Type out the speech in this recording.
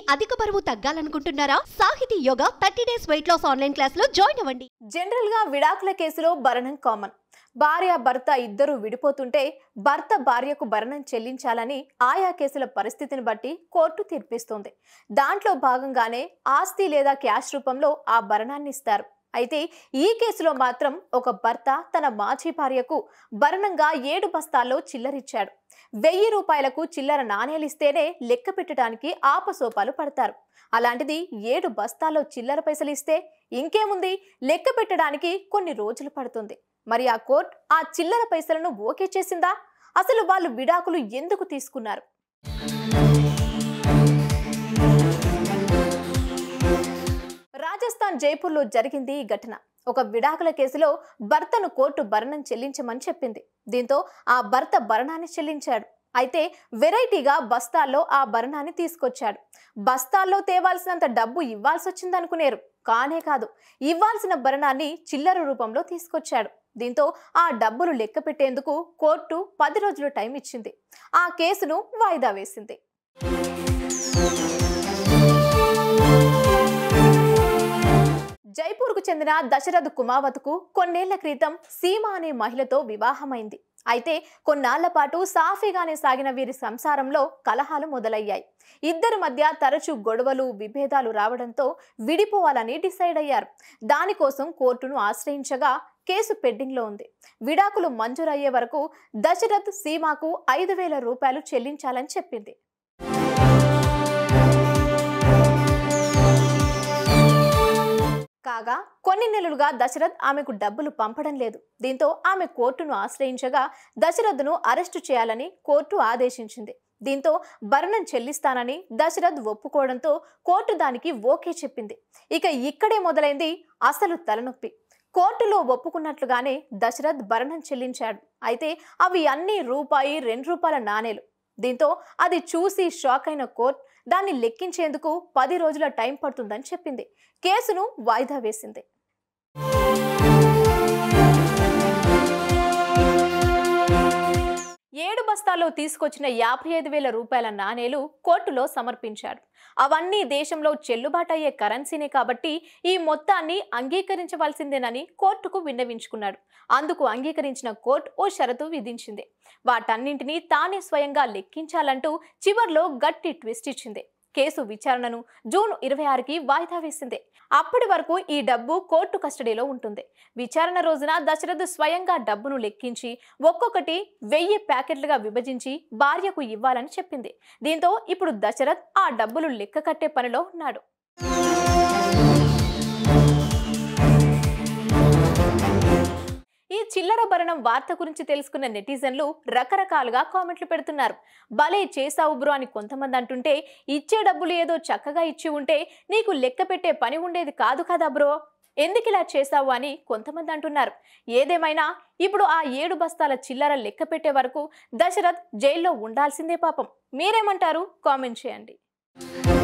అధిక బరువు తగ్గాలనుకుంటున్నారా Sahithi yoga thirty days weight loss online class లో జాయిన్ అవ్వండి జనరల్ గా విడాకుల కేసులో భరణం కామన్ భార్య భర్త ఇద్దరు విడిపోతుంటే భర్త భార్యకు భరణం చెల్లించాలని ఆయా కేసుల పరిస్థితిని బట్టి కోర్టు తీర్పిస్తుంది దాంట్లో భాగంగానే ఆస్తి లేదా క్యాష్ రూపంలో ఆ భరణాన్ని ఇస్తారు అయితే ఈ కేసులో మాత్రం ఒక భర్త తన మాజీ భార్యకు భరణంగా ఏడు బస్తాల్లో చిల్లరిచ్చాడు వెయ్యి రూపాయలకు చిల్లర నాణేలిస్తేనే లెక్క పెట్టడానికి ఆపసోపాలు పడతారు అలాంటిది ఏడు బస్తాల్లో చిల్లర పైసలు ఇస్తే ఇంకేముంది లెక్క పెట్టడానికి కొన్ని రోజులు పడుతుంది మరి ఆ కోర్ట్ ఆ చిల్లర పైసలను ఓకే చేసిందా అసలు వాళ్ళు విడాకులు ఎందుకు తీసుకున్నారు రాజస్థాన్ జైపూర్లో జరిగింది ఈ ఘటన ఒక విడాకుల కేసులో భర్తను కోర్టు భరణం చెల్లించమని చెప్పింది దీంతో ఆ భర్త భరణాన్ని చెల్లించాడు అయితే వెరైటీగా బస్తాల్లో ఆ భరణాన్ని తీసుకొచ్చాడు బస్తాల్లో తేవాల్సినంత డబ్బు ఇవ్వాల్సి వచ్చిందనుకునేరు కానే కాదు ఇవ్వాల్సిన భరణాన్ని చిల్లర రూపంలో తీసుకొచ్చాడు దీంతో ఆ డబ్బులు లెక్క పెట్టేందుకు కోర్టు పది రోజులు టైం ఇచ్చింది ఆ కేసును వాయిదా వేసింది జైపూర్కు చెందిన దశరథ్ కుమావత్కు కొన్నేళ్ల క్రితం సీమ అనే మహిళతో వివాహమైంది అయితే కొన్నాళ్ల పాటు సాఫీగానే సాగిన వీరి సంసారంలో కలహాలు మొదలయ్యాయి ఇద్దరి మధ్య తరచూ గొడవలు విభేదాలు రావడంతో విడిపోవాలని డిసైడ్ అయ్యారు దానికోసం కోర్టును ఆశ్రయించగా కేసు పెండింగ్లో ఉంది విడాకులు మంజూరయ్యే వరకు దశరథ్ సీమాకు ఐదు వేల రూపాయలు చెల్లించాలని చెప్పింది కాగా కొన్ని నెలలుగా దశరథ్ ఆమెకు డబ్బులు పంపడం లేదు దీంతో ఆమె కోర్టును ఆశ్రయించగా దశరథ్ను అరెస్టు చేయాలని కోర్టు ఆదేశించింది దీంతో భరణం చెల్లిస్తానని దశరథ్ ఒప్పుకోవడంతో కోర్టు దానికి ఓకే చెప్పింది ఇక ఇక్కడే మొదలైంది అసలు తలనొప్పి కోర్టులో ఒప్పుకున్నట్లుగానే దశరథ్ భరణం చెల్లించాడు అయితే అవి అన్ని రూపాయి రెండు రూపాయల నాణేలు దీంతో అది చూసి షాక్ అయిన కోర్టు దాన్ని లెక్కించేందుకు పది రోజుల టైం పడుతుందని చెప్పింది కేసును వాయిదా వేసింది ఏడు బస్తాల్లో తీసుకొచ్చిన యాభై ఐదు వేల రూపాయల నాణేలు కోర్టులో సమర్పించాడు అవన్నీ దేశంలో చెల్లుబాటు అయ్యే కరెన్సీనే కాబట్టి ఈ మొత్తాన్ని అంగీకరించవలసిందేనని కోర్టుకు విన్నవించుకున్నాడు అందుకు అంగీకరించిన కోర్టు ఓ షరతు విధించింది వాటన్నింటినీ తానే స్వయంగా లెక్కించాలంటూ చివర్లో గట్టి ట్విస్ట్ ఇచ్చింది కేసు విచారణను జూన్ ఇరవై ఆరుకి వాయిదా వేసింది అప్పటి వరకు ఈ డబ్బు కోర్టు కస్టడీలో ఉంటుంది విచారణ రోజున దశరథ్ స్వయంగా డబ్బును లెక్కించి ఒక్కొక్కటి వెయ్యి ప్యాకెట్లుగా విభజించి భార్యకు ఇవ్వాలని చెప్పింది దీంతో ఇప్పుడు దశరథ్ ఆ డబ్బులు లెక్క కట్టే పనిలో ఉన్నాడు ఈ చిల్లర భరణం వార్త గురించి తెలుసుకున్న నెటిజన్లు రకరకాలుగా కామెంట్లు పెడుతున్నారు భలే చేసావు బ్రో అని కొంతమంది అంటుంటే ఇచ్చే డబ్బులు ఏదో చక్కగా ఇచ్చి ఉంటే నీకు లెక్క పెట్టే పని ఉండేది కాదు కదా బ్రో ఎందుకు ఇలా చేశావు అని కొంతమంది అంటున్నారు ఏదేమైనా ఇప్పుడు ఆ ఏడు బస్తాల చిల్లర లెక్క పెట్టే వరకు దశరథ్ జైల్లో ఉండాల్సిందే పాపం మీరేమంటారు కామెంట్ చేయండి